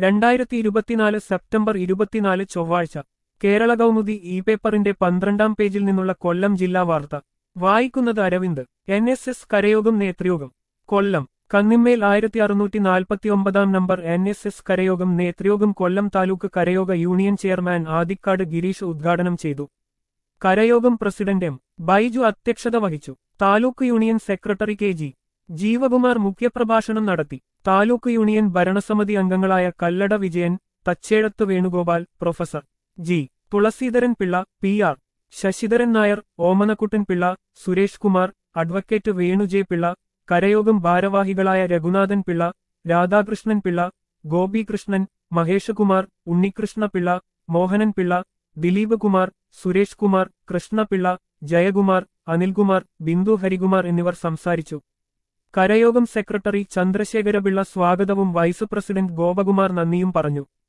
രണ്ടായിരത്തി ഇരുപത്തിനാല് സെപ്റ്റംബർ ഇരുപത്തിനാല് ചൊവ്വാഴ്ച കേരള കൗമുദി ഇ പേപ്പറിന്റെ പന്ത്രണ്ടാം പേജിൽ നിന്നുള്ള കൊല്ലം ജില്ലാ വാർത്ത വായിക്കുന്നത് അരവിന്ദ് എൻ എസ് എസ് കരയോഗം നേതൃയോഗം കൊല്ലം കന്നിമ്മേൽ ആയിരത്തി അറുന്നൂറ്റി നാൽപ്പത്തിയൊമ്പതാം നമ്പർ എൻ എസ് എസ് കരയോഗം നേതൃയോഗം കൊല്ലം താലൂക്ക് കരയോഗ യൂണിയൻ ചെയർമാൻ ആദിക്കാട് ഗിരീഷ് ഉദ്ഘാടനം ചെയ്തു കരയോഗം പ്രസിഡന്റ് എം ബൈജു അധ്യക്ഷത വഹിച്ചു taluk union secretary K G Jeevakumar മുഖ്യപ്രഭാഷണം നടത്തി താലൂക്ക് യൂണിയൻ ഭരണസമിതി അംഗങ്ങളായ Kallada Vijayan Thachezhath Venugopal professor G Thulaseedharan Pillai P R Sasidharan Nair Omanakuttan Pillai Suresh Kumar advocate Venu J Pillai കരയോഗം ഭാരവാഹികളായ രഘുനാഥൻ പിള്ള രാധാകൃഷ്ണൻ പിള്ള ഗോപികൃഷ്ണൻ മഹേഷ് കുമാർ ഉണ്ണികൃഷ്ണ പിള്ള മോഹനൻ പിള്ള ദിലീപ് കുമാർ സുരേഷ് കുമാർ കൃഷ്ണപിള്ള ജയകുമാർ അനിൽകുമാർ ബിന്ദു ഹരികുമാർ എന്നിവർ സംസാരിച്ചു കരയോഗം സെക്രട്ടറി ചന്ദ്രശേഖരപിള്ള സ്വാഗതവും വൈസ് പ്രസിഡന്റ് ഗോപകുമാർ നന്ദിയും പറഞ്ഞു